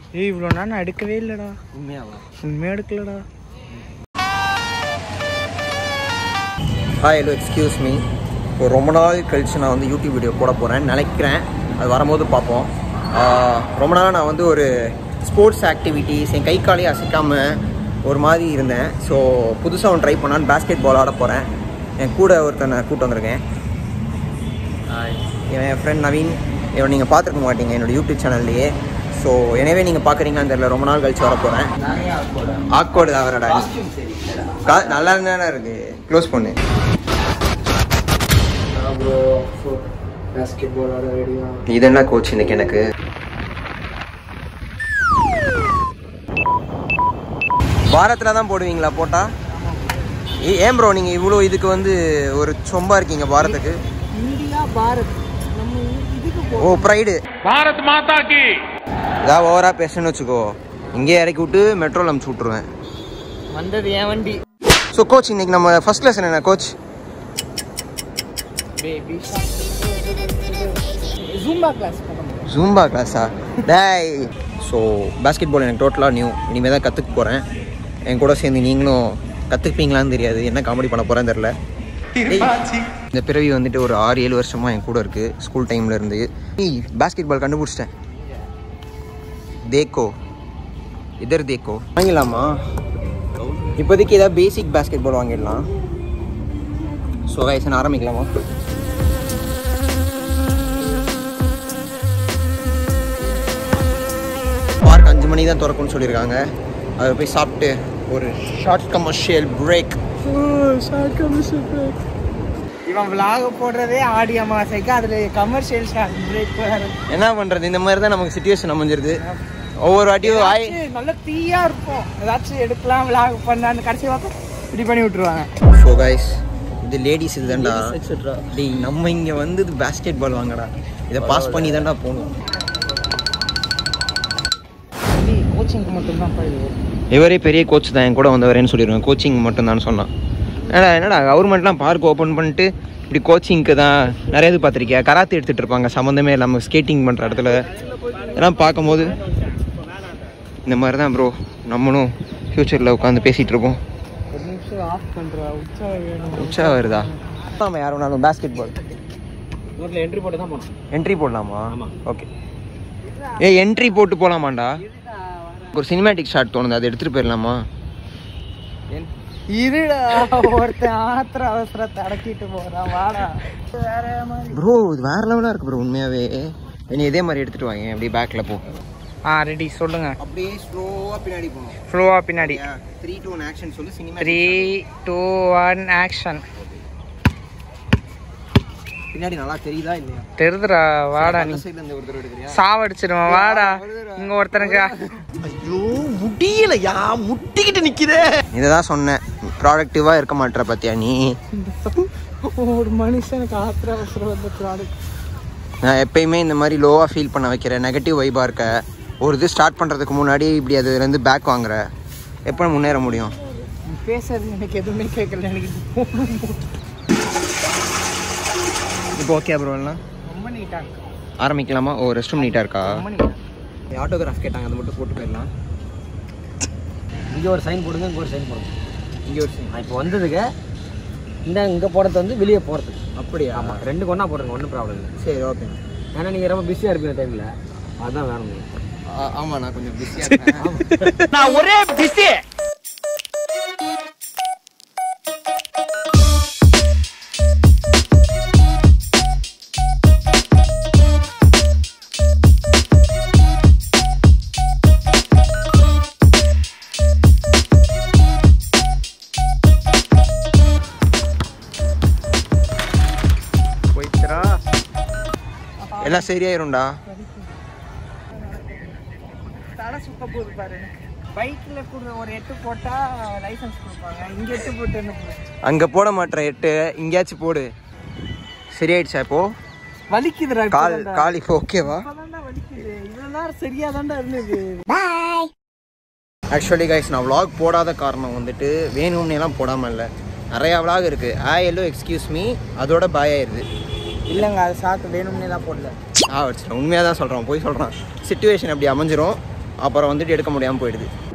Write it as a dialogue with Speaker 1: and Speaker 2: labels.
Speaker 1: ஏய் இவ்வளோ நான் எடுக்கவே இல்லைடா
Speaker 2: உண்மையாவா
Speaker 1: உண்மையாக எடுக்கலடா
Speaker 2: ஹாய் ஹலோ எக்ஸ்கியூஸ் மீ இப்போ ரொம்ப நாள் கழிச்சு நான் வந்து யூடியூப் வீடியோ போட போகிறேன்னு நினைக்கிறேன் அது வரும்போது பார்ப்போம் ஆஹ் ரொம்ப நாளாக நான் வந்து ஒரு ஸ்போர்ட்ஸ் ஆக்டிவிட்டீஸ் என் கை காலையே அசைக்காமல் ஒரு மாதிரி இருந்தேன் ஸோ புதுசாக ஒன்று ட்ரை பண்ணான்னு பேஸ்கெட் பால் ஆட போகிறேன் என் கூட ஒருத்தனை கூட்டு வந்திருக்கேன் இவன் என் ஃப்ரெண்ட் நவீன் இவன் நீங்கள் பார்த்துருக்க மாட்டீங்க என்னோட யூடியூப் சேனல்லையே ஸோ எனவே நீங்கள் பார்க்குறீங்களான்னு தெரியல ரொம்ப நாள் கழிச்சு வர போகிறேன் ஆக்கோடு தான் வரடா கா- நல்லா தானே இருக்கு க்ளோஸ் பண்ணு
Speaker 1: ப்ரோ பேஸ்கெட் பால் ஆட ரெடியா
Speaker 2: இது என்ன கோச் இன்னைக்கு எனக்கு வாரத்தில் தான் போடுவீங்களா போட்டா ஏ- ஏன் ப்ரோ நீங்கள் இவ்வளோ இதுக்கு வந்து ஒரு சொம்பா இருக்கீங்க பாரத்துக்கு
Speaker 1: இந்தியா பாரத் நம்ம இதுக்கு போ
Speaker 2: ஓ ப்ரைடு
Speaker 3: பாரத் மாதா கி
Speaker 2: ஏதாவது ஓவராக பேசணும்னு வச்சுக்கோ இங்கேயே இறக்கி விட்டு மெட்ரோல் அமுச்சு விட்ருவேன்
Speaker 1: வந்தது என் வண்டி
Speaker 2: ஸோ கோச் இன்னைக்கு நம்ம ஃபர்ஸ்ட் லெசன் என்ன கோச்
Speaker 1: பேபி ஜூம்பா கிளாஸ் பண்ண
Speaker 2: ஜூம்பா கிளாஸா டேய் ஸோ பேஸ்கெட் பால் எனக்கு டோட்டலாக நியூ இனிமேல் தான் கற்றுக்க போகிறேன் என் கூட சேர்ந்து நீங்களும் கற்றுப்பீங்களான்னு தெரியாது என்ன காமெடி பண்ண போகிறேன்னு தெரில இந்த பிறவி வந்துட்டு ஒரு ஆறு ஏழு வருஷமாக என் கூட இருக்குது ஸ்கூல் டைமில் இருந்து பேஸ்கெட் பால் கண்டுபிடிச்சிட்டேன் தேக்கோ இதர் தேக்கோ வாங்கிடலாமா இப்போதைக்கு ஏதாவது பேசிக் பேஸ்கெட் பால் வாங்கிடலாம் ஸோ வயசு ஆரம்பிக்கலாமா பார்க் அஞ்சு மணி தான் திறக்கும்னு சொல்லியிருக்காங்க அதை போய் சாப்பிட்டு ஒரு ஷார்ட் கமர்ஷியல் பிரேக்
Speaker 1: இவன் விலாக போடுறதே ஆடி அமாவாசைக்கு அதுல கமர்ஷியல் ஷார்ட் பிரேக் வேற
Speaker 2: என்ன பண்ணுறது இந்த மாதிரி தான் நமக்கு சுச்சுவேஷன் அமைஞ்சிருது ஒவ்வொரு வாட்டியும் ஆய்
Speaker 1: ஏதாச்சும் நல்ல தீயா இருக்கும் ஏதாச்சும் எடுக்கலாம் விலாக பண்ணான்னு கடைசி பார்த்தா இப்படி பண்ணி விட்டுருவாங்க
Speaker 2: ஸோ கைஸ் இது லேடிஸ் இதுதான்டா டேய் நம்ம இங்கே வந்து இது பேஸ்கெட் பால் வாங்கடா இதை பாஸ் பண்ணி தான்டா போகணும்
Speaker 1: கோச்சிங்க்கு மட்டும்தான் இது
Speaker 2: இவரே பெரிய கோச் தான் என் கூட வந்தவரேன்னு சொல்லிடுவேன் கோச்சிங் மட்டும் தான் சொன்னான் என்னடா என்னடா கவர்மெண்ட்லாம் பார்க் ஓப்பன் பண்ணிட்டு இப்படி கோச்சிங்க்கு தான் நிறைய இது பார்த்துருக்கியா கராத்தே எடுத்துகிட்டு இருப்பாங்க சம்மந்தமே இல்லாமல் ஸ்கேட்டிங் பண்ணுற இடத்துல இதெல்லாம் பார்க்கும்போது இந்த மாதிரி தான் ப்ரோ நம்மளும் ஃப்யூச்சரில் உட்காந்து பேசிகிட்டு இருப்போம்
Speaker 1: ஒரு நிமிஷம் ஆஃப் பண்றா உச்சா வேணும்
Speaker 2: உச்சா வருதா நம்ம யார் வேணாலும் பேஸ்கெட் பால்
Speaker 1: ஊரில் என்ட்ரி போட்டு தான் போனோம்
Speaker 2: என்ட்ரி போடலாமா ஓகே ஏ என்ட்ரி போட்டு போகலாமாண்டா ஒரு சினிமேட்டிக் ஷாட் தோணுது அதை எடுத்துகிட்டு போயிடலாமா
Speaker 1: இருடா ஒருத்தன் ஆத்திர அவசரத்தை அடக்கிட்டு போறான் வாடா வேற மாதிரி
Speaker 2: ப்ரோ இது வேற லெவலாக இருக்கு ப்ரோ உண்மையாகவே நீ இதே மாதிரி எடுத்துகிட்டு வாங்க அப்படியே பேக்கில் போ
Speaker 1: ஆ ரெடி சொல்லுங்க
Speaker 2: அப்படியே ஸ்லோவாக பின்னாடி போகணும்
Speaker 1: ஃப்ளோவா பின்னாடி
Speaker 2: த்ரீ டூ ஒன் ஆக்ஷன் சொல்லி cinema
Speaker 1: three two one action
Speaker 2: பின்னாடி நல்லா தெரியுதா இல்லையா
Speaker 1: தெரிதுடா வாடா நீ
Speaker 2: அந்த சைடுல இருந்து ஒருத்தர் எடுக்கிறியா
Speaker 1: சாவடிச்சிடுவான் வாடா இங்க ஒருத்தனுக்கு
Speaker 2: ஐயோ முடியலையா முட்டிக்கிட்டு நிக்குதே இதை தான் சொன்னேன் ப்ராடக்டிவாக இருக்க மாட்டேற பார்த்தியா நீ
Speaker 1: ஒரு மனுஷனுக்கு ஆத்திர அவசரம் வந்த ப்ராடக்ட்
Speaker 2: நான் எப்பயுமே இந்த மாதிரி லோவாக ஃபீல் பண்ண வைக்கிறேன் நெகட்டிவ் வைபாக இருக்க ஒரு இது ஸ்டார்ட் பண்ணுறதுக்கு முன்னாடி இப்படி அதுலேருந்து பேக் வாங்குற எப்போ முன்னேற முடியும்
Speaker 1: பேசுறது எனக்கு எதுவுமே கேட்கல எனக்கு இது போகணும் போகணும்.
Speaker 2: இப்போ ஓகே ப்ரோ எல்லாம்
Speaker 1: ரொம்ப நீட்டா இருக்கு
Speaker 2: ஆரம்பிக்கலாமா ஓ ரெஸ்ட் ரூம் நீட்டாக இருக்கா
Speaker 1: ரொம்ப நீட்டா
Speaker 2: ஆட்டோகிராஃப் கேட்டாங்க அதை மட்டும் போட்டு போயிடலாம்
Speaker 4: இங்கே ஒரு சைன் போடுங்க இங்கே ஒரு சைன் போடுங்க
Speaker 2: இங்கே ஒரு scene.
Speaker 4: நான் இப்போ வந்ததுக்கு இந்த இங்கே போடுறது வந்து வெளியே போகிறதுக்கு
Speaker 2: அப்படியா
Speaker 4: ஆமாம் ரெண்டு ஒன்றா போடுங்க ஒன்றும் ப்ராப்ளம் இல்லை
Speaker 2: சரி ஓகே
Speaker 4: ஏன்னா நீங்கள் ரொம்ப பிஸியாக இருப்பீங்க டைமில் அதுதான் வேணும் உங்களுக்கு.
Speaker 2: ஆமாம் நான் கொஞ்சம் பிஸியாக இருக்கேன்
Speaker 3: நான் ஒரே பிஸி
Speaker 1: போயிடுச்சுடா
Speaker 2: எல்லாம் சரியாயிரும்டா
Speaker 1: தலை சுத்த போகுது பாரு பைக்கில் கூட ஒரு எட்டு போட்டா லைசன்ஸ் கொடுப்பாங்க இங்க எட்டு போட்டு என்ன பண்ணுறது?
Speaker 2: அங்கே போட மாட்டேற எட்டு எங்கேயாச்சும் போடு சரியாயிடுச்சா இப்போ
Speaker 1: வலிக்குதுடா
Speaker 2: கால் கால் இப்போ ஓகேவா
Speaker 1: இப்பதான்டா வலிக்குது இவ்வளவு நேரம் சரியா தான்டா இருந்தது
Speaker 2: ஆக்சுவலி கைஸ் நான் vlog போடாத காரணம் வந்துட்டு வேணும்னு எல்லாம் போடாமல் இல்லை நிறையா vlog இருக்குது ஆ எல்லோ எக்ஸ்கியூஸ் மீ அதோட பாய் ஆயிடுது
Speaker 1: இல்லைங்க அது சாக்கு வேணும்னே தான் போடல
Speaker 2: ஆ வச்சுட்டேன் உண்மையாக தான் சொல்கிறோம் போய் சொல்கிறான் சுச்சுவேஷன் அப்படி அமைஞ்சிரும் அப்புறம் வந்துட்டு எடுக்க முடியாமல் போயிடுது